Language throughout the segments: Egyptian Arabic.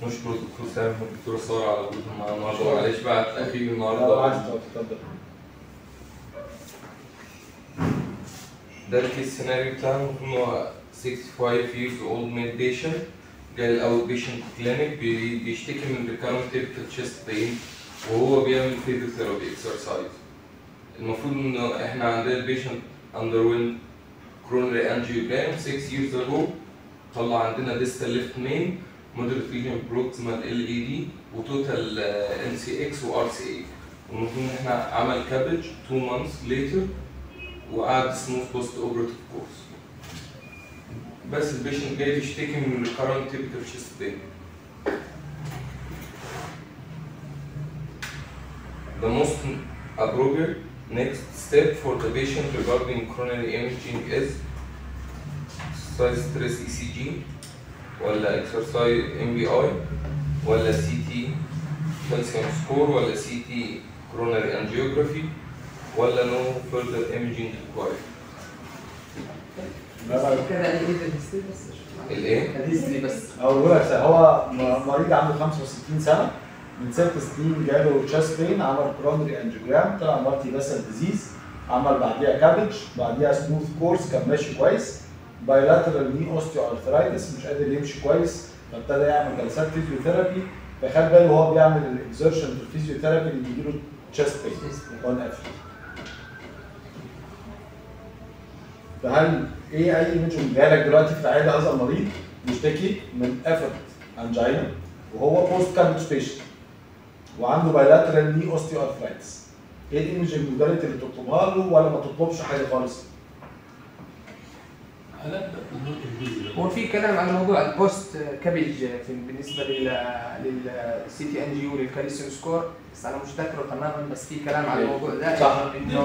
نشكر الدكتور سامح والدكتور ساره على وجودهم معانا النهارده معلش بقى تاخير لو النهارده عايز تفضل ده الكيس سيناريو بتاعنا المفروض ان هو 65 years old male patient جاي الاوت بيشنت كلينيك بيشتكي من recurrent typical chest pain وهو بيعمل physiotherapy exercise المفروض ان احنا عندنا البيشنت underwent coronary angiogram 6 years ago طلع عندنا distal left main moderate region proximal LED وتوتال NCX و RCA والمفروض ان احنا عمل كابج 2 months later وقعد سموث بوست اوبرتيف كورس بس البيشنت جاي بيشتكي من recurrent typical chest pain The most appropriate next step for the patient regarding coronary imaging is exercise stress ECG ولا exercise MBI ولا CT calcium score ولا CT coronary angiography ولا no further imaging required ما بعد كده يعني ايه الهيستوري بس الايه؟ الهيستوري بس اقول لك هو م- مريض عنده 65 سنه من ست سنين جاله تشست بين عمل كرونري انجيوجرام طلع مالتي باسل ديزيز عمل بعديها كابج بعديها سموث كورس كان ماشي كويس بايلاترال ني اوستيو ارثرايتس مش قادر يمشي كويس فابتدى يعمل جلسات فيزيوثيرابي فخد باله وهو بيعمل الاكزرشن في الفيزيوثيرابي اللي بيجيله تشست بين اون اف فهل ايه اي ايمجنج جالك دلوقتي في العياده هذا المريض بيشتكي من افرت انجينا وهو بوست كابج بيشنت وعنده بايلاترال ني اوستيو ارثرايتس ايه الايمجنج موداليتي اللي تطلبها له ولا ما تطلبش حاجه خالص؟ هو في كلام على موضوع البوست كابج في بالنسبه لل للسي تي ان جي وللكالسيوم سكور بس انا مش ذاكره تماما بس في كلام على الموضوع ده صح. انه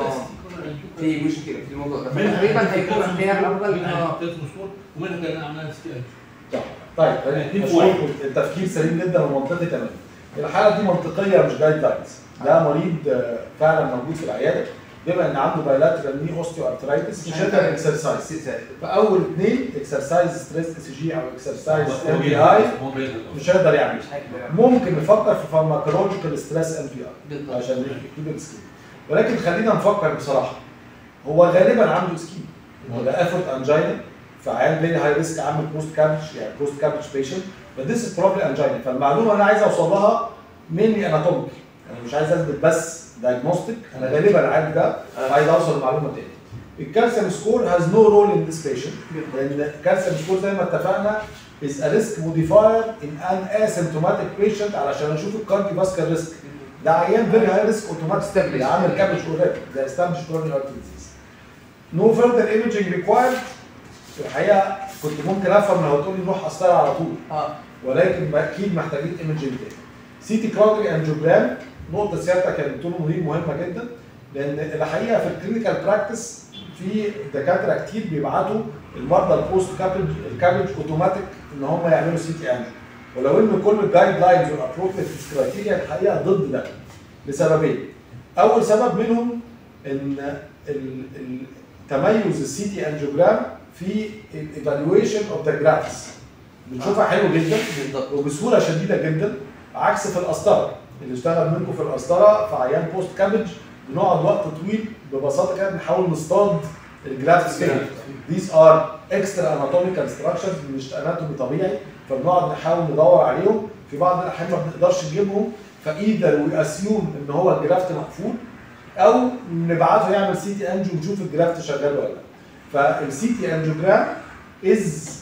في مشكله في الموضوع ده تقريبا هيكون اختيار الافضل انه ومنها كان عملها سكان صح طيب مشكور التفكير سليم جدا ومنطقي تماما الحاله دي منطقيه مش جايد لاينز ده مريض آه، فعلا موجود في العياده بما ان عنده بايلاترال ني اوستيو ارثرايتس مش هيقدر اكسرسايز فاول اثنين اكسرسايز ستريس اس جي او اكسرسايز ام بي اي مش هيقدر يعمل مش هيقدر ممكن نفكر في فارماكولوجيكال ستريس ام بي اي بالضبط عشان يكتب السكين ولكن خلينا نفكر بصراحه هو غالبا عنده سكين هو ده افورت انجينا فعيان فيري هاي ريسك عامل بوست كابج يعني بوست كابج بيشنت فديس از بروبلي انجينا فالمعلومه انا عايز اوصل لها مني اناتوميك انا مش عايز اثبت بس دايجنوستيك انا غالبا عارف ده عايز اوصل لمعلومه تاني الكالسيوم سكور هاز نو رول ان ذيس بيشنت لان الكالسيوم سكور زي ما اتفقنا is a risk modifier in an asymptomatic patient علشان اشوف الكارديو فاسكال ريسك ده عيان فيري هاي ريسك اوتوماتيك Established. عامل كابج اوريدي ده استابلش كروني هارت ديزيز نو فيرذر ايمجنج ريكوايرد الحقيقه كنت ممكن افهم لو تقول لي نروح قسطره على طول اه ولكن ما- اكيد محتاجين ايمجنج تاني سي تي كرونري انجيوجرام نقطه سيادتك يا دكتور مهيب مهمه جدا لان الحقيقه في الكلينيكال براكتس في دكاتره كتير بيبعتوا المرضى البوست كابج الكابج اوتوماتيك ان هم يعملوا سي تي انجيو ولو ان كل الجايد لاينز والابروبريت كرايتيريا الحقيقه ضد ده لسببين اول سبب منهم ان ال- ال- تميز السي تي انجيوجرام في الايفالويشن اوف ذا جرافس بنشوفها حلو جدا بالضبط وبسهوله شديده جدا عكس في القسطره اللي اشتغل منكم في القسطره في عيان بوست كابج بنقعد وقت طويل ببساطه كده بنحاول نصطاد الجرافس فين These are extra anatomical structures مش اناتومي طبيعي فبنقعد نحاول ندور عليهم في بعض الاحيان ما بنقدرش نجيبهم فايذر وي اسيوم ان هو الجرافت مقفول او نبعته يعمل سي تي انجيو ونشوف الجرافت شغال ولا لا فالسي تي انجيوجرام از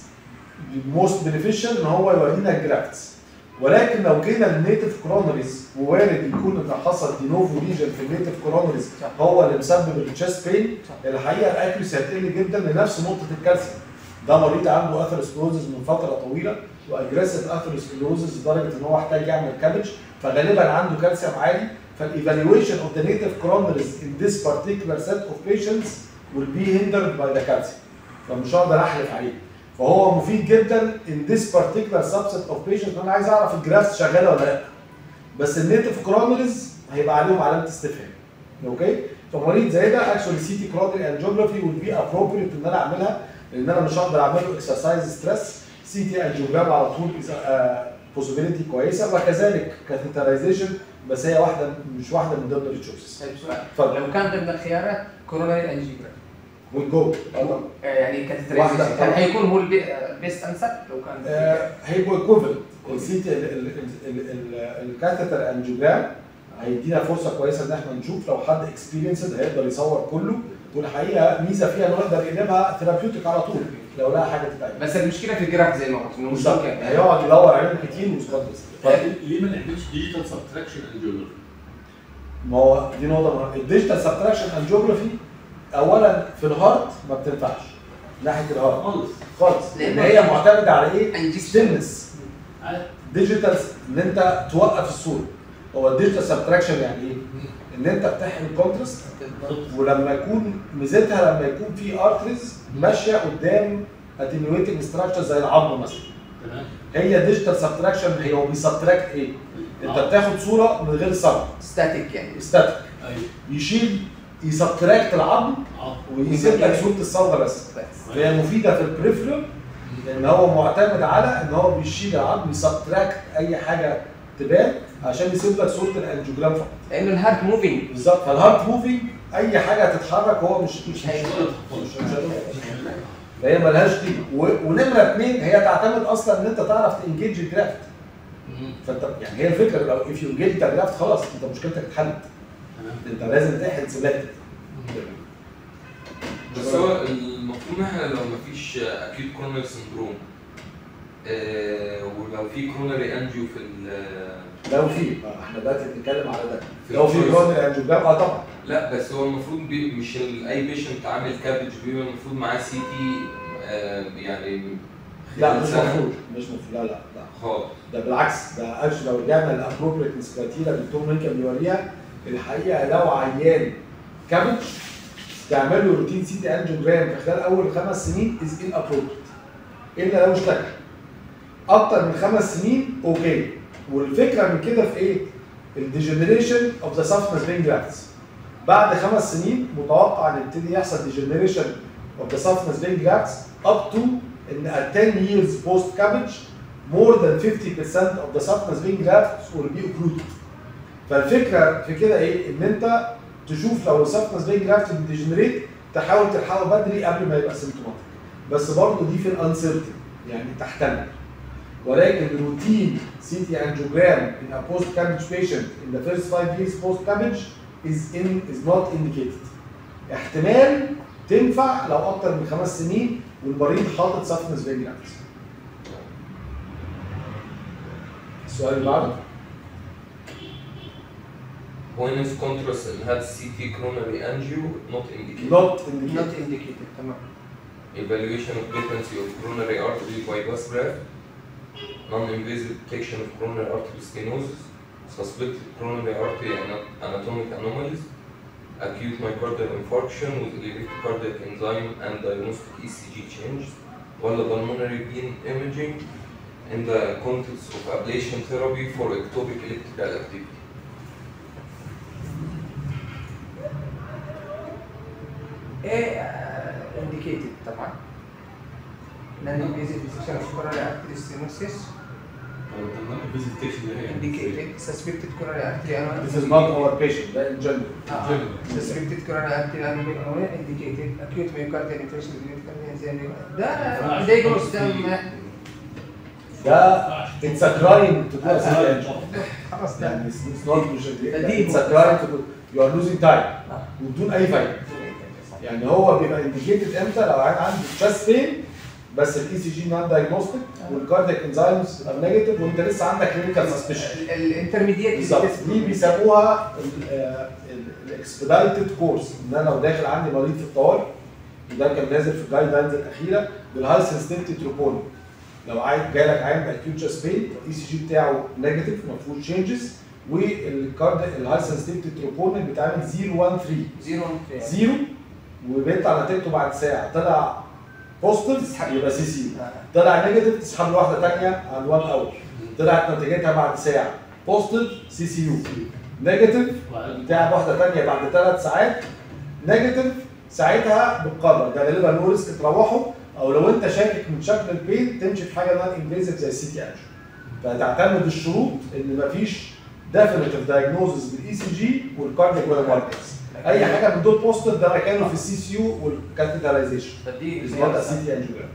موست بنفيشال ان هو يورينا الجرافتس ولكن لو جينا للنيتف كورونريز ووارد يكون ان حصل دينوفو ليجن في النيتف كورونريز هو اللي مسبب التشست بين الحقيقه الاكيوسي هتقل جدا لنفس نقطه الكالسيوم ده مريض عنده اثيروسكلوزز من فتره طويله واجريسيف اثيروسكلوزز لدرجه ان هو احتاج يعمل كابج فغالبا عنده كالسيوم عالي فالايفالويشن اوف ذا نيتف كورونريز in this particular set of patients will be hindered by the calcium فمش هقدر احلف عليه فهو مفيد جدا in this particular subset of patients انا عايز اعرف الجرافت شغاله ولا لا بس النيتف كورونريز هيبقى عليهم علامه استفهام اوكي فمريض زي ده اكشولي سي تي كورونري انجيوجرافي would be appropriate ان انا اعملها لان انا مش هقدر اعمل له اكسرسايز ستريس سي تي انجيوجرام على طول is بوسيبيليتي كويسه وكذلك كاثيترايزيشن بس هي واحده مش واحده من ضمن التشويسز طيب سؤال اتفضل لو كان ضمن الخيارات كوروناري انجيوجرام والجو يعني واحدة كاتيترايزيشن كان طبعا. حيكون هو البيست انسر لو كان آه، هيبقوا ايكوفلنت السيتي الكاثيتر انجيوجرام هيدينا فرصه كويسه ان احنا نشوف لو حد اكسبيرينسد هيقدر يصور كله والحقيقه ميزه فيها انه يقدر يقلبها ثيرابيوتيك على طول لو لقى حاجه تتعمل بس المشكله في الجراف زي ما قلت انه مش بالظبط ممكن هيقعد يدور عليهم كتير ويسقط بس ليه ما نعملش ديجيتال سبتراكشن انجيوجرافي؟ ما هو دي نقطه مهمه الديجيتال سبتراكشن انجيوجرافي اولا في الهارت ما بتنفعش ناحيه الهارت خالص خالص لان لأنه- هي معتمده على ايه؟ انجكشن ستيلنس عارف؟ ديجيتال ان انت توقف الصوره هو الديجيتال سبتراكشن يعني ايه؟ ان انت بتحمي الكونتراست ولما يكون ميزتها لما يكون في ارتريز ماشيه قدام اتنيويتنج ستراكشر زي العظم مثلا تمام هي ديجيتال سبتراكشن هي هو بيسبتراكت ايه؟ انت بتاخد صوره من غير صبغه ستاتيك يعني ستاتيك ايوه يشيل يسبتراكت العظم اه ويسيب لك صوره الصبغه بس بس فهي مفيده في البريفرال لان هو معتمد على ان هو بيشيل العظم يسبتراكت اي حاجه تبان عشان يسيب لك صوره الانجيوجرام فقط لانه الهارت موفينج بالظبط فالهارت موفينج اي حاجه هتتحرك هو مش مش مش مش هيقدر مش مش هيقدر. فهي ملهاش دي و- ونمره اثنين هي تعتمد اصلا ان انت تعرف تنجيج الجرافت فانت يعني هي الفكره لو اف يو انجيج الجرافت خلاص انت مشكلتك اتحلت تمام انت لازم تحل سيلكتد بس هو المفروض ان احنا لو مفيش اكيوت كورونري سندروم ولو في كورونري انجيو في ال- لو في ما احنا دلوقتي بنتكلم على ده في لو في الجزء. كرونري انجيوجرام اه طبعا لا بس هو المفروض بي مش ال- اي بيشنت عامل كابج بيبقى المفروض معاه سي تي يعني لا خلال مش سنة المفروض مش المفروض لا لا لا خالص ده بالعكس ده اكشن لو رجعنا للابروبريتنس كريتيريا اللي الدكتور مين كان بيوريها الحقيقه لو عيان كابج تعمل له روتين سي تي انجيوجرام في خلال اول خمس سنين از ان ابروبريت الا لو اشتكى اكتر من خمس سنين اوكي والفكره من كده في ايه؟ الديجنريشن اوف ذا سبستنس بين جرافتس بعد خمس سنين متوقع ان يبتدي يحصل ديجنريشن اوف ذا سبستنس بين جرافتس اب تو ان at 10 years post cabbage more than 50% of the substance being grafts will be occluded. فالفكره في كده ايه؟ ان انت تشوف لو السبستنس being grafted بتجنريت تحاول تلحقه بدري قبل ما يبقى سيمتوماتيك. بس برضه دي في الانسرتين يعني تحتمل. ولكن روتين سي تي انجيوجرام in a post cabbage patient in the first five years post cabbage is in is not indicated. احتمال تنفع لو اكتر من خمس سنين والمريض حاطط سبستنس being grafted. السؤال اللي بعده Venous contrast and had CT coronary angio not indicated. not indicated. نوت انديكيتد تمام Evaluation of patency of coronary artery bypass graft. Non-invasive detection of coronary artery stenosis. Suspected coronary artery ana- anatomic anomalies. Acute myocardial infarction with elevated cardiac enzyme and diagnostic ECG change. While pulmonary beam imaging in the context of ablation therapy for ectopic electrical activity. ايه انديكيتد طبعا نان انفيزيف ديسكشن اوف كوروناري ارتري ستينوسيس الفيزيتيشن اللي هي indicated suspected coronary artery anomaly This is not our patient ده in general. آه. suspected coronary artery anomaly indicated acute myocardial infarction with electrical زي ده diagnosis ده ما- ده it's a crime to do a CT آه. angio. خلاص ده يعني it's it's not مش دي it's a crime to do you are losing time وبدون اي فايده. يعني هو بيبقى indicated امتى لو عيان عنده chest pain بس الاي سي جي نون دايجنوستيك والكاردياك انزيمز ار نيجاتيف وانت لسه عندك كلينيكال سسبشن الانترميديت بالظبط دي بيسموها الاكسبدايتد كورس ان انا لو داخل عندي مريض في الطوارئ وده كان نازل في الجايد لاينز الاخيره بالهاي سنسيتيفيتي تروبونين لو عايز جالك عين باكيوت شاست بين الاي سي جي بتاعه نيجاتيف ما فيهوش تشينجز والكارد الهاي سنسيتيفيتي تروبونين بيتعمل 013 زيرو زيرو وبيطلع نتيجته بعد ساعه طلع بوزيتيف يبقى سي سي طلع نيجاتيف تسحب له واحده ثانيه عن 1 اور طلعت نتيجتها بعد ساعه بوزيتيف سي سي يو نيجاتيف بتاع واحده ثانيه بعد ثلاث ساعات نيجاتيف ساعتها بتقرر ده غالبا نو ريسك تروحه او لو انت شاكك من شكل البين تمشي في حاجه نون انفيزيف زي السي تي انجو فتعتمد الشروط ان مفيش ديفينيتيف دايجنوزس بالاي سي جي والكاردياك بايوماركرز اي حاجه من دول بوستر ده مكانه في السي سي يو والكاتيترايزيشن بدي از نوت سي تي انجيوجرام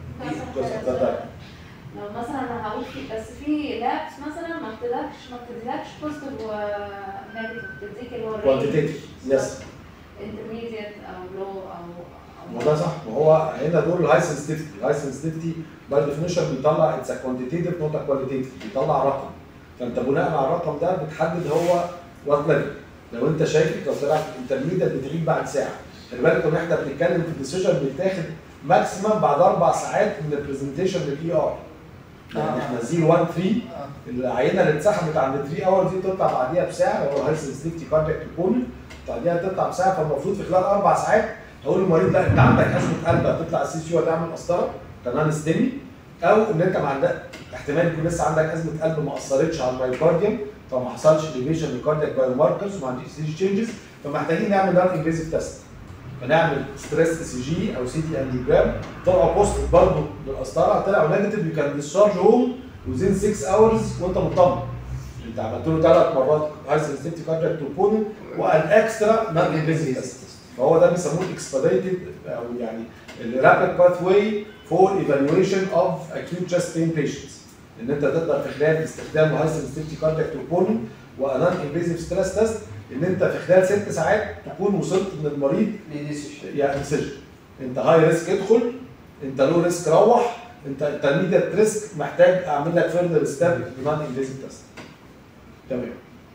لو مثلا انا هقول في بس في لابس مثلا ما بتدكش ما بتديلكش بوزيتيف ونيجاتيف بتديك اللي هو كوانتيتيف يس انترميديت او لو او ما ده صح ما هو هنا دول الهاي سنسيتيفيتي الهاي سنسيتيفيتي باي ديفينيشن بيطلع اتس كوانتيتيف نوت كواليتيف بيطلع رقم فانت بناء على الرقم ده بتحدد هو وات ليفل لو انت شايف لو طلعت انترميديت بتغيب بعد ساعه خلي بالك ان احنا بنتكلم في الديسيجن بيتاخد ماكسيمم بعد اربع ساعات من البرزنتيشن للاي ار يعني احنا 0 1 3 العينه اللي اتسحبت عند 3 اور دي تطلع بعديها بساعه لو هاي سنسيتيفيتي كاردياك كومبوننت بعديها تطلع بساعه فالمفروض في خلال اربع ساعات هقول للمريض لا انت عندك ازمه قلب هتطلع السي سي وهتعمل قسطره كمان ستيمي او ان انت ما عندك احتمال يكون لسه عندك ازمه قلب ما اثرتش على المايوكارديوم فما حصلش ديفيشن للكاردياك بايو ماركرز وما عنديش سي جي تشينجز فمحتاجين نعمل نون انفيزيف تيست فنعمل ستريس سي جي او سي تي انجيوجرام طلعوا بوست برضه بالقسطره طلعوا نيجاتيف يو كان ديسشارج هوم وزين 6 اورز وانت مطمن انت عملت له ثلاث مرات هاي سنسيتيف كاردياك توبونن وان اكسترا نون انفيزيف تيست فهو ده بيسموه الاكسبedيتد او يعني الرابid باثواي فور ايفالويشن اوف اكيوت تشست بين بيشنتس ان انت تقدر في خلال استخدام هاي سنسيتيفيتي كاردياك توبونن وانان انفيزيف ستريس تيست ان انت في خلال ست ساعات تكون وصلت ان المريض يعني سجن انت هاي ريسك ادخل انت لو ريسك روح انت انترميديت ريسك محتاج اعمل لك فيرذر ستيب نون انفيزيف تيست تمام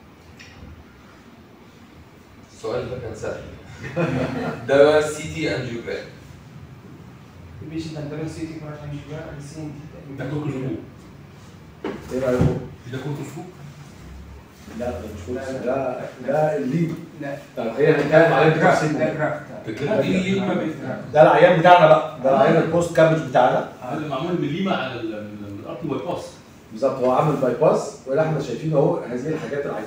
السؤال ده كان سهل ده بقى سي تي انجيوجرام البيشنت عندنا سي تي كراش انجيوجرام سي ده كورتوسكوب ايه رايكم؟ مش ده كورتوسكوب لا ده مش فوكس ده ده الليد لا طب هي هنتكلم عليه ده جرافت بالتفصيل ده جرافت فكرة دي اللي ما بيفهم ده العيان بتاعنا بقى ده العيان البوست كابج بتاعنا هذا معمول من ليما على ال- من الارض باي باس بالظبط هو عامل باي باس واللي احنا شايفينه اهو هذه الحاجات العاديه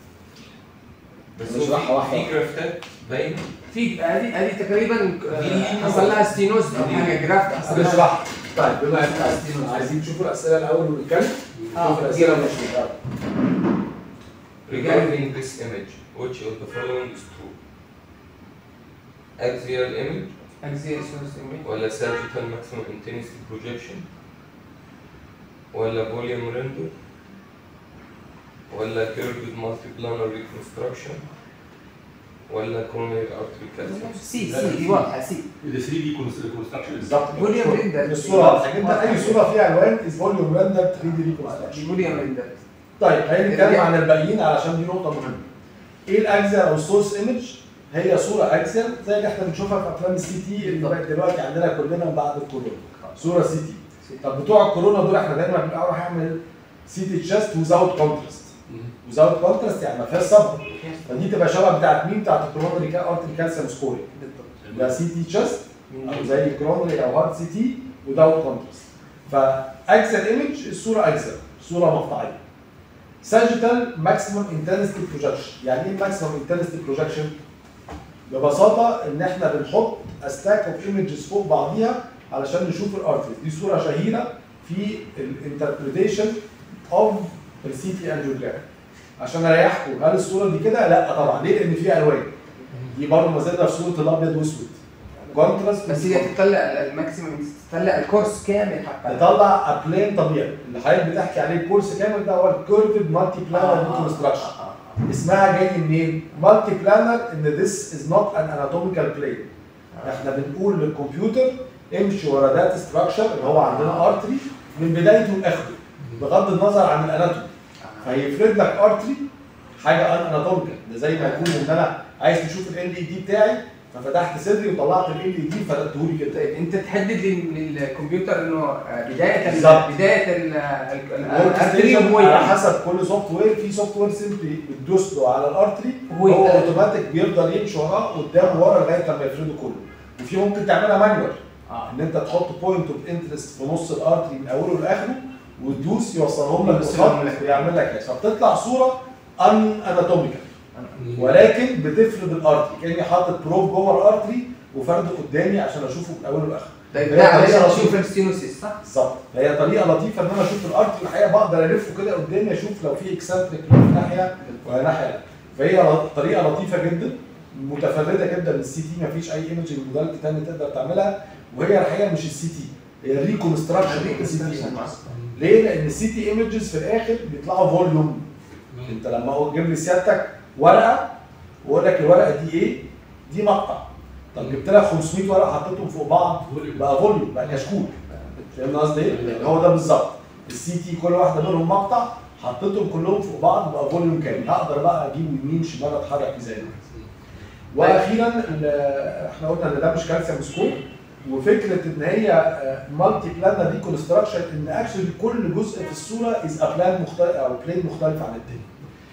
بس نشرحها هو واحدة في واحدة. جرافتات باينه في هذه هذه تقريبا آه، دي- حصل لها ستينوز او حاجه جرافت حصل لها هنشرح طيب بما ان عايزين تشوفوا الاسئله الاول ونتكلم آه، نشوف الاسئله دي- مش Regarding this image, which of the following is true? Axial image اكزيال سورس ايميج ولا sagittal maximum intensity projection ولا volume render ولا curved multiplanar reconstruction ولا coronary artery calcium سي سي دي واضحه سي ده 3 دي كونستراكشن بالظبط فوليوم ريندر. الصوره واضحه جدا اي صوره فيها الوان از فوليوم ريندر 3 دي ريكونستراكشن فوليوم ريندر طيب خلينا نتكلم عن الباقيين علشان دي نقطه مهمه ايه الاجزاء او السورس ايمج هي صوره اكسل زي اللي احنا بنشوفها في افلام السي تي اللي بقت دلوقتي عندنا كلنا من بعد الكورونا صوره سي تي طب بتوع الكورونا دول احنا دايما بنبقى راح اعمل سي تي تشست وزاوت كونتراست وزاوت كونتراست يعني ما فيهاش صبر فدي تبقى شبه بتاعت مين بتاعت الكورونري ارتري كالسيوم سكوري ده سي تي تشست او زي الكورونري او هارت سي تي وداوت كونتراست فاكسل ايمج الصوره اكسل صوره مقطعيه ساجيتال ماكسيمم انتنسيتي بروجكشن يعني ايه ماكسيمم انتنسيتي بروجكشن ببساطه ان احنا بنحط استاك اوف ايمجز فوق بعضيها علشان نشوف الارتريز دي صوره شهيره في الانتربريتيشن اوف السي تي انجيوجرام عشان اريحكم هل الصوره دي كده؟ لا طبعا ليه؟ لان فيها الوان دي برضه ما زلنا في صوره الابيض واسود كونتراست بس هي تطلع الماكسيمم تطلع الكورس كامل حتى تطلع ابلين طبيعي اللي حضرتك بتحكي عليه الكورس كامل ده هو الكيرفد مالتي بلانر ريكونستراكشن اسمها جاي منين؟ مالتي بلانر ان ذس از نوت ان اناتوميكال بلين احنا بنقول للكمبيوتر امشي ورا داتا ستراكشر اللي هو عندنا ارتري من بدايته لاخره بغض النظر عن الاناتومي فهيفرد لك ارتري حاجه ان اناتوميكال ده زي ما يكون ان انا عايز تشوف ال اي دي بتاعي ففتحت صدري وطلعت ال اي دي فردته لي كده طيب انت تحدد لل- للكمبيوتر انه آه، بدايه بالظبط. ال- بدايه ال- ال- الورك الارتري ستيشن هو على يعني. حسب كل سوفت وير في سوفت وير سيمبلي بتدوس له على الارتري هو هو يتقلب. اوتوماتيك بيفضل يمشي وراه قدام ورا لغايه لما يفرده كله وفي ممكن تعملها مانوال اه ان انت تحط بوينت اوف انترست في نص الارتري من اوله لاخره وتدوس يوصلهم لك يوصلهم بالخط لك. ويعمل لك هيك فبتطلع صوره ان اناتوميكال ولكن بتفرد الارتري كاني حاطط بروب جوه الارتري وفرد قدامي عشان اشوفه من اوله لاخره ده هي ده علشان طريقة تشوف لطيفة. الستينوسيس صح؟ بالظبط فهي طريقه لطيفه ان انا اشوف الارت في الحقيقه بقدر الفه كده قدامي اشوف لو في اكسنتريك في ناحيه ولا ناحيه لا. فهي ل- طريقه لطيفه جدا متفرده جدا للسي تي مفيش اي ايمجنج موداليتي تاني تقدر تعملها وهي الحقيقه مش السي تي هي الريكونستراكشن السي تي ليه؟ لان السي تي ايمجز في الاخر بيطلعوا فوليوم انت لما هو تجيب لي سيادتك ورقه واقول لك الورقه دي ايه؟ دي مقطع طب جبت لك 500 ورقه حطيتهم فوق بعض بقى فوليوم بقى كشكول فاهم قصدي ايه؟ يعني هو ده بالظبط السي تي كل واحده منهم مقطع حطيتهم كلهم فوق بعض بقى فوليوم كامل هقدر بقى اجيب يمين شمال اتحرك فيه زي ما عايز. واخيرا ال- احنا قلنا ان ده مش كالسيوم سكور وفكره ان هي مالتي بلانر ريكونستراكشن ان اكشلي كل جزء في الصوره از ا بلان مختلف او بلين مختلف عن التاني.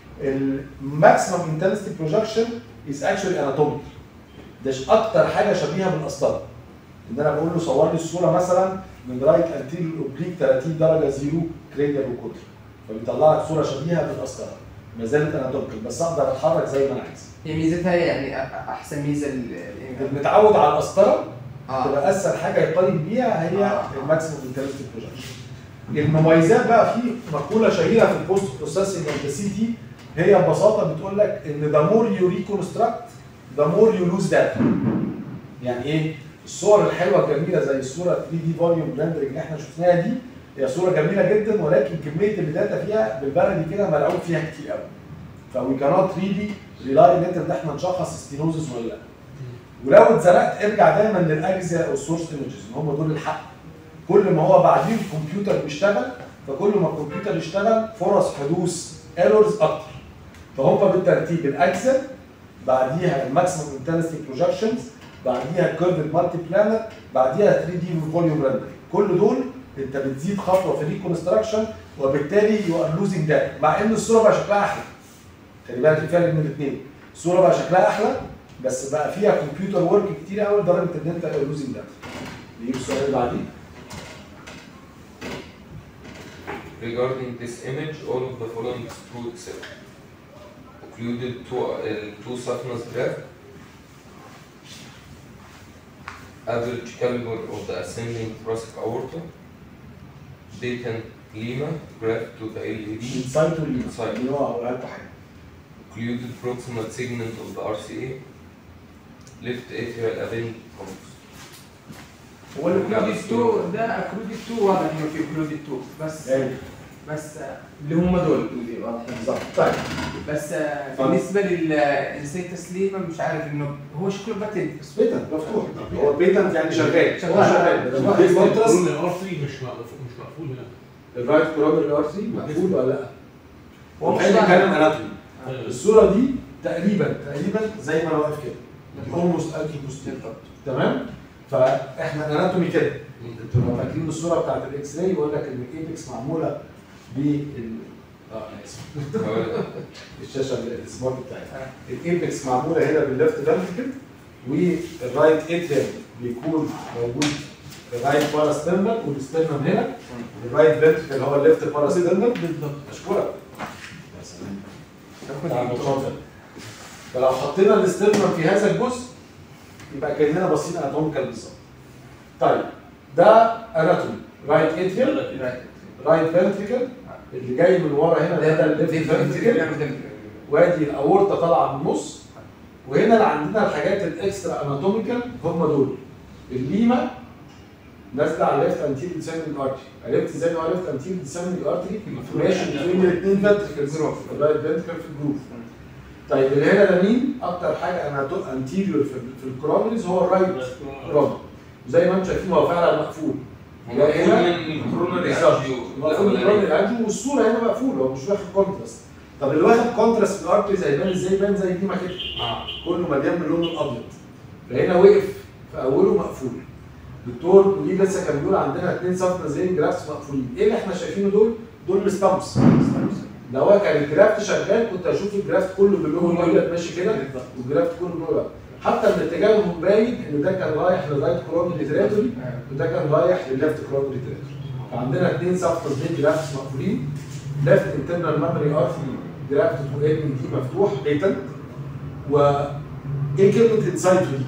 الماكسيمم انتنسيتي بروجكشن از اكشلي اناتوميك ده ش- اكتر حاجه شبيهه بالقسطره ان انا بقول له صور لي الصوره مثلا من رايت انتيريور اوبليك 30 درجه زيرو كريديال وكتر فبيطلع لك صوره شبيهه بالقسطره ما زالت اناتوميكال بس اقدر اتحرك زي ما انا عايز هي ميزتها يعني أ- احسن ميزه ال- متعود على القسطره اه تبقى اسهل حاجه يقيم بيها هي آه. الماكسيمم انترستيك بروجكشن المميزات بقى في مقوله شهيره في البوست بروسيسنج اوف ذا سي تي هي ببساطه بتقول لك ان ذا مور يو ريكونستراكت ذا مور يو لوز داتا يعني ايه الصور الحلوه الجميله زي الصوره 3 دي فوليوم ريندرنج اللي احنا شفناها دي هي صوره جميله جدا ولكن كميه الداتا فيها بالبلدي كده ملعوب فيها كتير قوي فوي كانوت ريلي ريلاي ان احنا نشخص ستينوزس ولا لا ولو اتزنقت ارجع دايما للاجزاء او السورس ايمجز ان هم دول الحق كل ما هو بعديه الكمبيوتر بيشتغل فكل ما الكمبيوتر يشتغل فرص حدوث ايرورز اكتر فهم بالترتيب الاجزاء بعديها الماكسيمم انتنسيتي بروجكشنز بعديها الكيرف مالتي بلانر بعديها 3 دي فوليوم ريندر كل دول انت بتزيد خطوه في الريكونستراكشن وبالتالي يو ار لوزنج داتا مع ان الصوره بقى شكلها احلى خلي بالك في فرق بين الاثنين الصوره بقى شكلها احلى بس بقى فيها كمبيوتر ورك كتير قوي لدرجه ان انت لوزنج داتا نجيب السؤال اللي بعديه Regarding this image, all of the following is true except occluded two, uh, two softness graph, average caliber of the ascending thoracic aorta, patent lima graph to the LED, انسايت واللي Insight. اللي هو هقولها لكم حاجه occluded proximal segment of the RCA, left atrial appendix. هو الكلوديد 2 ده اكلوديد 2 واضح انه في كلوديد 2 بس يعني بس آه، اللي هم دول اللي واضحين بالظبط طيب بس آه، طيب. بالنسبه للنسيت تسليما مش عارف انه هو شكله باتل بس بيتنت مفتوح هو بيتنت يعني شغال شغال. هو شغال ده واحد كونتراست الار 3 مش مقفول مش مقفول هنا الرايت كورونري ار 3 مقفول ولا لا؟ هو مش احنا ظاهر. بنتكلم اناتومي أيوة. الصوره دي تقريبا تقريبا زي ما انا واقف كده اولموست الكي بوستير تمام فاحنا اناتومي كده انتوا لو فاكرين الصوره بتاعت الاكس راي يقول لك ان الايبكس معموله بال اه انا اسف الشاشه السمارت بتاعتي الايبكس معموله هنا بالليفت فانتكل والرايت اتريم بيكون موجود الرايت باراسترنال والسترنم هنا الرايت فنتكل هو الليفت باراسترنال بالظبط اشكرك يا سلام نعم شاطر فلو حطينا الاسترنم في هذا الجزء يبقى كاننا باصين اناتوميكال بالظبط طيب ده اناتومي رايت اتريم رايت فنتريكل اللي جاي من ورا هنا ده ده الليفت فنتريكل وادي الاورطه طالعه من النص وهنا اللي عندنا الحاجات الاكسترا اناتوميكال هم دول الليمه نازله على الليفت انتيريور ديسندنج ارتري عرفت ازاي هو ليفت انتيريور ديسندنج ارتري ماشي بين الاثنين فنتريكلز الرايت فنتريكل في الجروف طيب اللي هنا ده مين؟ اكتر حاجه انتيريور في, في الكرونريز هو الرايت كرونري زي ما انتم شايفين هو فعلا مقفول مقفول هنا من الكورونري بالظبط. انجيو مقفول الكرونري الانجو والصوره هنا مقفوله هو مش واخد كونتراست طب اللي واخد كونتراست في الارتريز هيبان ازاي؟ يبان زي دي ما كده كله مليان باللون الابيض فهنا وقف في اوله مقفول دكتور وليد لسه كان بيقول عندنا اثنين سبتنا زي جرافس مقفولين ايه اللي احنا شايفينه دول؟ دول الستامبس لو هو كان الجرافت شغال كنت اشوف الجرافت كله باللون الابيض ماشي كده والجرافت كله باللون الابيض حتى من اتجاههم باين ان ده كان رايح للرايت كورونري تريتوري وده كان رايح للليفت كورونري تريتوري فعندنا اثنين سبتنا زي جرافس مقفولين ليفت انترنال ميموري ارتري جرافت تو ال دي مفتوح بيتنت و ايه كلمه انسايتو دي؟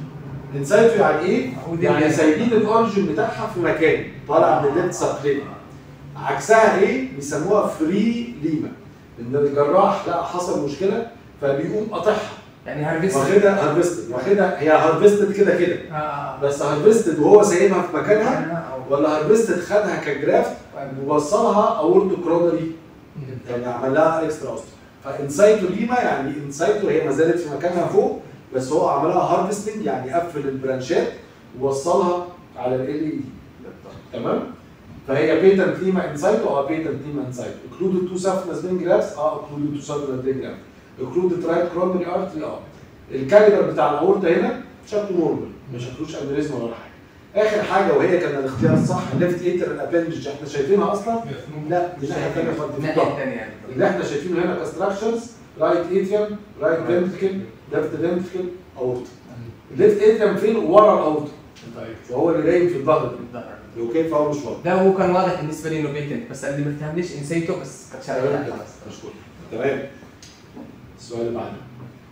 انسايتو يعني ايه؟ ودي يعني اللي- سايبين الاوريجن بتاعها في مكان طالع من الليفت سبكلينيك عكسها ايه؟ بيسموها فري ليما ان الجراح لقى حصل مشكله فبيقوم قاطعها يعني هارفيست واخدها هارفستد واخدها هي هارفستد كده كده اه بس هارفستد وهو سايبها في مكانها آه. ولا هارفستد خدها كجرافت ووصلها اورتو كرونري يعني عمل لها اكسترا اوستر فانسايتو ليما يعني انسايتو هي ما زالت في مكانها فوق بس هو عملها هارفستنج يعني قفل البرانشات ووصلها على ال ال تمام فهي بيتنت ليما انسايتو اه بيتنت ليما انسايتو اكلودد تو سافنس بين جرافس اه اكلودد تو سافنس بين جرافس اكلودد رايت كرونري ارتري اه الكاليبر بتاع الاورتا هنا شكله نورمال ما شكلوش انوريزم ولا حاجه اخر حاجه وهي كان الاختيار الصح ليفت ايتر الابندج احنا شايفينها اصلا لا دي ناحيه ثانيه خالص دي في الناحيه الظهر. الثانيه يعني اللي احنا شايفينه هنا كستراكشرز رايت اتريوم رايت فنتركل ليفت فنتركل اورتا الليفت اتريوم فين ورا الاورتا فهو اللي نايم في الظهر لو كيف فهو مش واضح ده هو كان واضح بالنسبه لي انه بيتنت بس اللي ما فهمنيش انسيته بس كانت تمام شغاله كده. خلاص مشكور تمام السؤال اللي بعده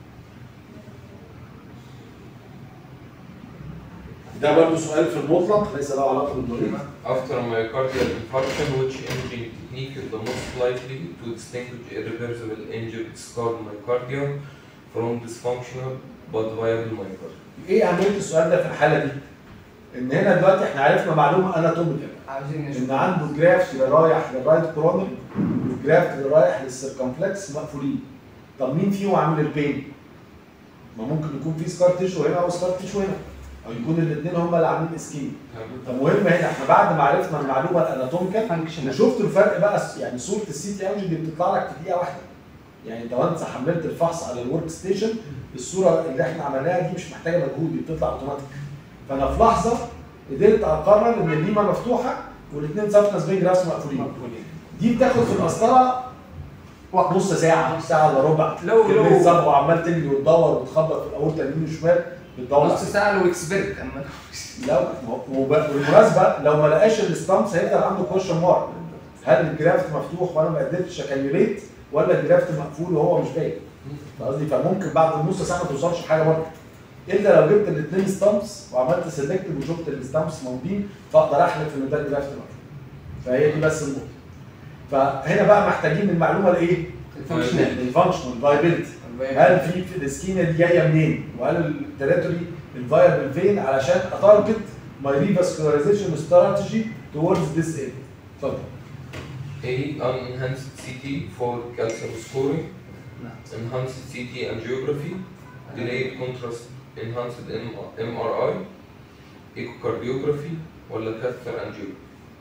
ده برضه سؤال في المطلق ليس له علاقه بالمريض After myocardial infarction, which imaging technique is the most likely to distinguish irreversible injured scarred myocardium from dysfunctional but viable myocardium? ايه اهميه السؤال ده في الحاله دي؟ ان هنا دلوقتي احنا عرفنا معلومه اناتوميكال عاوزين نشوف ان عنده جرافت اللي رايح للرايت كورونر والجرافت اللي رايح للسيركمفلكس مقفولين طب مين فيهم عامل البين؟ ما ممكن يكون في سكار تيشو هنا او سكار تيشو هنا او يكون الاثنين هم اللي عاملين اسكيم طب مهم هنا احنا بعد ما عرفنا المعلومه الاناتوميكال فانكشن شفت الفرق بقى يعني صوره السي تي انجن دي بتطلع لك في دقيقه واحده يعني انت وانت حملت الفحص على الورك ستيشن الصوره اللي احنا عملناها دي مش محتاجه مجهود دي بتطلع اوتوماتيك فانا في لحظه قدرت اقرر ان الليمه مفتوحه والاثنين سافنس بين جرافس مقفولين دي بتاخد في القسطره وقت. نص ساعه ساعه الا ربع لو- كمية لو- صبغه وعمال تجري وتدور وتخبط في الاورطه يمين وشمال بتدور نص ساعه لو اكسبرت اما لو وب- بالمناسبه لو ما لقاش الستامس هيفضل عنده كويشن مارك هل الجرافت مفتوح وانا ما قدرتش اكاليوليت ولا الجرافت مقفول وهو مش باين قصدي فممكن بعد النص ساعه ما توصلش حاجه برضه الا لو جبت الاثنين ستامبس وعملت سيلكت وشفت الستامبس موجودين فاقدر احلف ان ده الجرافت مقفول فهي دي بس النقطه فهنا بقى محتاجين المعلومه الايه؟ الفانكشنال الفانكشنال فايبلتي هل في في السكينه دي جايه منين؟ وهل التريتوري الفايبل فين علشان اتارجت ماي ريفاسكولاريزيشن استراتيجي towards this area. اتفضل. A. Unenhanced CT for calcium scoring. Enhanced CT angiography. Delayed contrast enhanced M- MRI. Echocardiography ولا catheter angiography.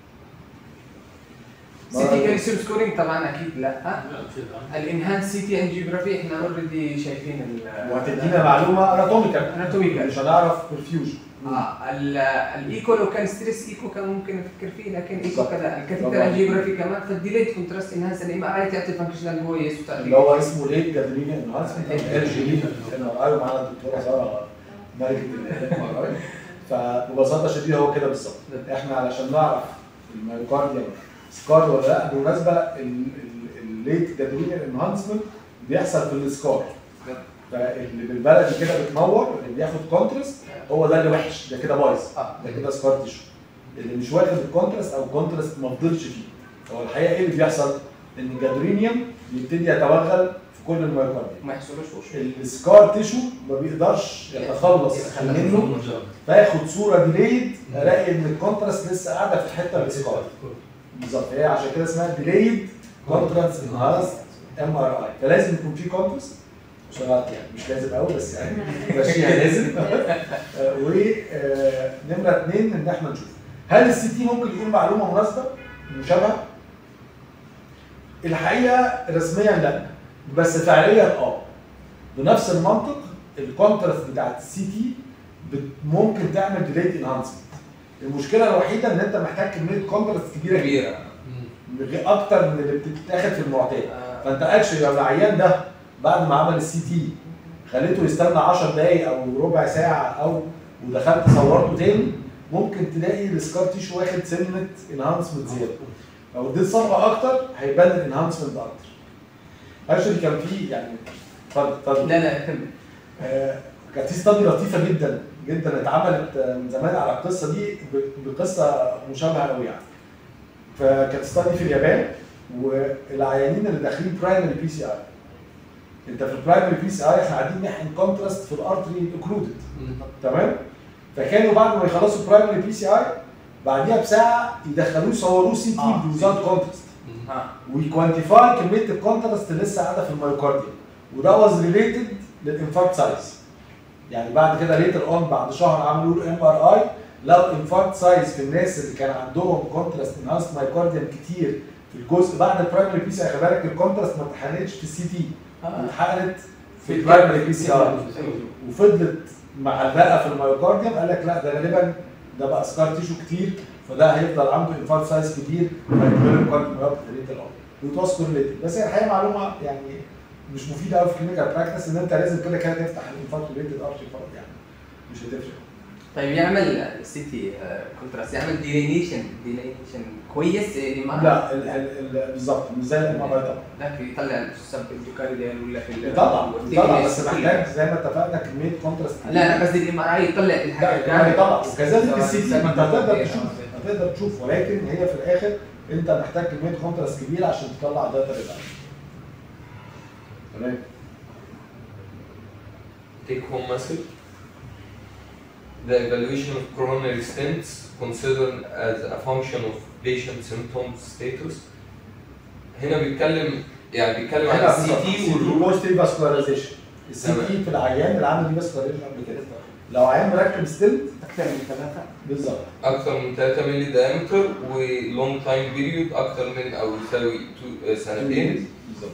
سي تي كالسيوم سكورينج طبعا اكيد لا الانهانس سي تي انجيوجرافي احنا اوريدي شايفين ال وهتدينا معلومه اناتوميكال اناتوميكال مش هنعرف برفيوجن. اه ال- الايكو لو كان ستريس ايكو كان ممكن نفكر فيه لكن ايكو بالظبط. كذا الكاتيتر طبعاً. انجيوجرافي كمان فالديليت كونتراست انهانس الام ار اي تعطي فانكشنال فويس اللي وتعطي هو اسمه ليت جادرينيا انهانسمنت ال جي بي كان معايا معانا الدكتوره ساره ملكه الام ار اي فببساطه شديده هو كده بالظبط احنا علشان نعرف المايوكارديال سكار ولا لا بالمناسبه الليت جادرينيا انهانسمنت بيحصل في السكار فاللي بالبلدي كده بتنور اللي بياخد كونترست هو ده اللي وحش ده كده بايظ اه ده كده سكار تيشو اللي مش واخد الكونترست او الكونترست ما فضلش فيه هو الحقيقه ايه اللي بيحصل؟ ان الجادرينيوم بيبتدي يتوغل في كل المايوكارديا ما يحصلوش وش السكار تيشو ما بيقدرش يتخلص منه فياخد صوره ديليد الاقي ان الكونتراست لسه قاعده في الحته السكار بالظبط هي عشان كده اسمها ديليد كونتراست انهانس ام ار اي فلازم يكون في كونتراست شغلت يعني مش لازم قوي بس يعني ماشيها لازم ونمره اثنين ان احنا نشوف هل السي تي ممكن يكون معلومه مناسبه مشابهه؟ الحقيقه رسميا لا بس فعليا اه بنفس المنطق الكونتراست بتاعت السي تي ممكن تعمل ديليت انهانسمنت المشكله الوحيده ان انت محتاج كميه كونتراست كبيره جدا كبيره اكتر من اللي بتتاخد في المعتاد آه. فانت اكشلي لو العيان ده بعد ما عمل السي تي خليته يستنى 10 دقايق او ربع ساعه او ودخلت صورته تاني ممكن تلاقي السكار تيشو واخد سنه انهانسمنت زياده لو اديت صبغه اكتر هيبان الانهانسمنت اكتر اكشلي كان في يعني اتفضل اتفضل لا لا كمل آه، كانت في ستادي لطيفه جدا جدا اتعملت من زمان على القصه دي ب- بقصه مشابهه قوي يعني فكانت ستادي في اليابان والعيانين اللي داخلين برايمري بي سي اي انت في البرايمري بي سي اي احنا قاعدين نحقن كونتراست في الارتري اوكلودد تمام فكانوا بعد ما يخلصوا البرايمري بي سي اي بعديها بساعه يدخلوه يصوروه سي تي آه. بوزاوت كونتراست ها ويكوانتيفاي كميه الكونتراست اللي لسه قاعده في الميوكارديوم وده واز ريليتد للانفاركت سايز يعني بعد كده ليتر اون بعد شهر عملوا له ام ار اي لو انفاركت سايز في الناس اللي كان عندهم كونتراست انهانس مايوكارديوم كتير في الجزء بعد البرايمري بي سي اي خلي بالك الكونتراست ما اتحقنتش في السي تي اتحقنت في البرايمري بي سي اي وفضلت معلقه في الميوكارديوم قال لك لا ده غالبا ده بقى سكار تيشو كتير فده هيفضل عنده انفاركت سايز كبير فيتولد كارديوميوباثي ريت الاول وتواس كورليتد بس هي الحقيقه معلومه يعني مش مفيده قوي في كلينيكال براكتس ان انت لازم كده كده تفتح الانفاركت ريتد ارتري فرض يعني مش هتفرق طيب يعمل سيتي كونتراست يعمل ديلينيشن ديلينيشن كويس يعني ما لا ال- ال- ال- بالظبط مش زي الام ار طبعا لا في يطلع السب اندوكارديال ولا في ال- طبعا طبعا بس كلها. محتاج زي ما اتفقنا كميه كونتراست لا لا قصدي الام ار اي يطلع الحاجه لا يعني طبعا وكذلك سواء السي تي سب ما انت هتقدر endocardal تشوف أو- هتقدر تشوف ولكن هي في الاخر انت محتاج كميه كونتراست كبيره عشان تطلع داتا ريبال تمام take home message. The evaluation of coronary stents considered as a function of patient symptom status. هنا بيتكلم يعني بيتكلم عن السي تي والروت بوست فاسكولاريزيشن السي تمام. تي في العيان اللي عامل دي فاسكولاريزيشن قبل كده لو عيان مركب ستنت اكثر من ثلاثه بالظبط اكتر من 3 مللي diameter ولونج تايم بيريود اكتر من او يساوي تو- آه، سنتين بالظبط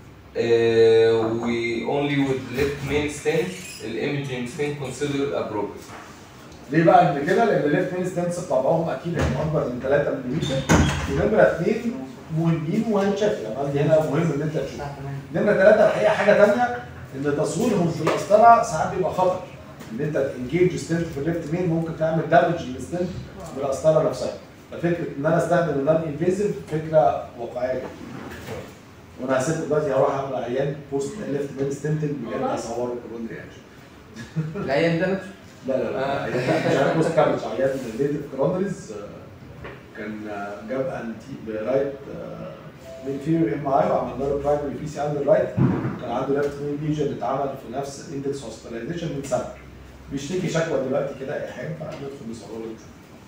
و only with left main stent الايمجنج stent considered appropriate. ليه بقى قبل كده؟ لان الليفت مين ستنس طبعهم اكيد هيبقوا اكبر من 3 ملم ونمره اثنين مهمين وهنشاف يعني قصدي هنا مهم ان انت تشوف نمره ثلاثه الحقيقه حاجه ثانيه ان تصويرهم في القسطره ساعات بيبقى خطر ان انت تنجيج ستنت في الليفت مين ممكن تعمل دامج للستنت بالقسطره نفسها ففكره ان انا استخدم النون انفيزيف فكره واقعيه جدا وانا هسيب دلوقتي هروح اعمل عيان بوست ليفت مين ستنتنج بجد والله؟ اصوره كلون رياكشن العيان ده لا لا لا عيان- مش عيان بوست كابج عيان نيتف كرونريز كان آه، جاب انتي برايت انفيريور ام اي وعملنا له برايمري بي سي اندر رايت كان عنده ليفت مين ليجن اتعمل في نفس الاندكس هوسبيتاليزيشن من سنه بيشتكي شكوى دلوقتي كده ايحاء فندخل نصوره له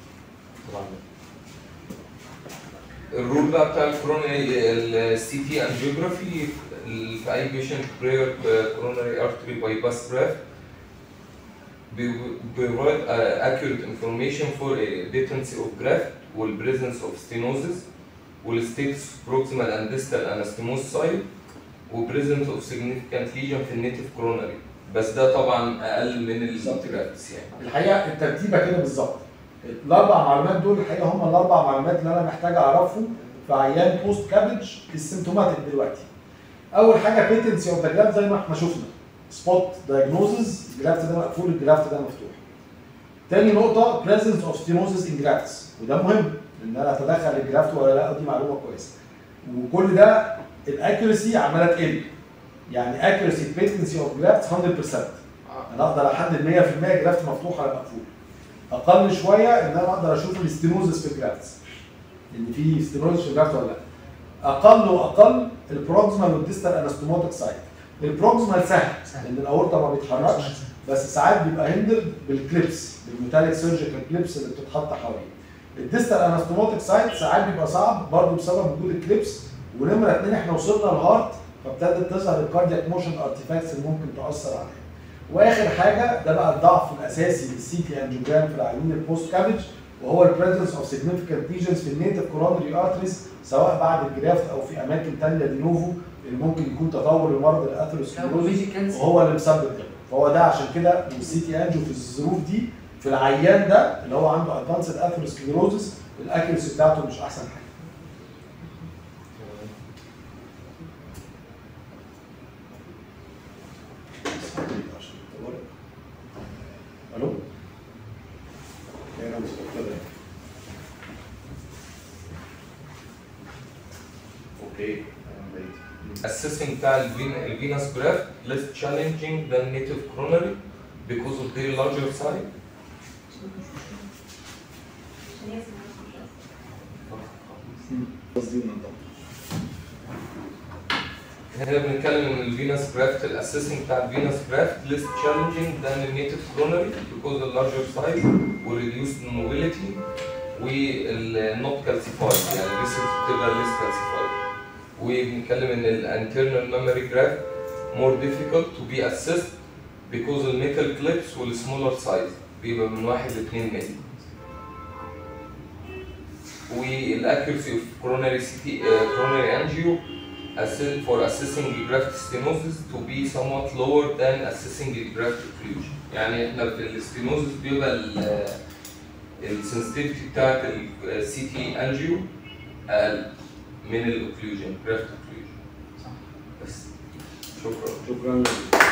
الرول بقى بتاع الكورونري السي تي انجيوجرافي في اي بيشنت برير كورونري ارتري باي باس جراف provide uh, accurate information for a patency of graft والpresence of stenosis والstatus proximal and distal anastomose site وpresence of significant lesion في النيتف كورونري بس ده طبعا اقل من بالظبط كده. الجرافتس يعني الحقيقه الترتيبه كده بالظبط الاربع معلومات دول الحقيقه هم الاربع معلومات اللي انا محتاج اعرفهم في عيان بوست كابج السيمتوماتيك دلوقتي اول حاجه بيتنسي اوف ذا جرافت زي ما احنا شفنا سبوت دايجنوزز الجرافت ده مقفول الجرافت ده مفتوح تاني نقطه بريزنس اوف ستينوزز ان جرافتس وده مهم ان انا اتدخل الجرافت ولا لا دي معلومه كويسه وكل ده الاكيورسي عماله تقل يعني اكيورسي بيتنسي اوف جرافت 100% انا اقدر احدد 100% جرافت مفتوح ولا مقفول اقل شويه ان انا اقدر اشوف الاستينوزس في الجرافتس ان في ستينوزس في الجرافت ولا لا اقل واقل البروكسمال والديستال انستوماتيك سايت البروكسمال سهل لان الاورطه ما بيتحركش بس ساعات بيبقى هندرد بالكليبس بالميتاليك سيرجيكال كليبس اللي بتتحط حواليه الديستال انستوماتيك سايت ساعات بيبقى صعب برضه بسبب وجود الكليبس ونمره اثنين احنا وصلنا للهارت فابتدت تظهر الكاردياك موشن ارتيفاكتس اللي ممكن تاثر عليها واخر حاجه ده بقى الضعف الاساسي للسي تي انجيوجرام في العيانين البوست كابج وهو البريزنس اوف significant ليجنز في النيتف كورونري ارتريز سواء بعد الجرافت او في اماكن ثانيه دي نوفو اللي ممكن يكون تطور لمرض الاثيروسكليروزيس وهو اللي مسبب ده فهو ده عشان كده السي تي انجيو في الظروف دي في العيان ده اللي هو عنده ادفانسد اثيروسكليروزيس الاكيرسي بتاعته مش احسن حاجه الو يا رمز اتفضل اوكي أنا بعيد. assessing بتاع الفين الفينوس جرافت less challenging than native coronary because of their larger size عشان يسمع قصدي طبعا هنا بنتكلم ان الفينوس جرافت الاسيسنج بتاع الفينوس جرافت less challenging than النيتف coronary because of larger size و reduced mobility وال not calcified يعني vessels بتبقى less calcified وبنتكلم ان ال internal memory graft more difficult to be assessed because of metal clips وال smaller size بيبقى من 1 ل 2 مللي والاكيرسي اوف coronary CT uh, coronary angio assess for assessing graft stenosis to be somewhat lower than assessing graft occlusion يعني احنا في الاستينوزس بيبقى السنسيتيفيتي بتاعت السي تي انجيو اقل من الاوكلوجن جرافت اوكلوجن بس شكرا شكرا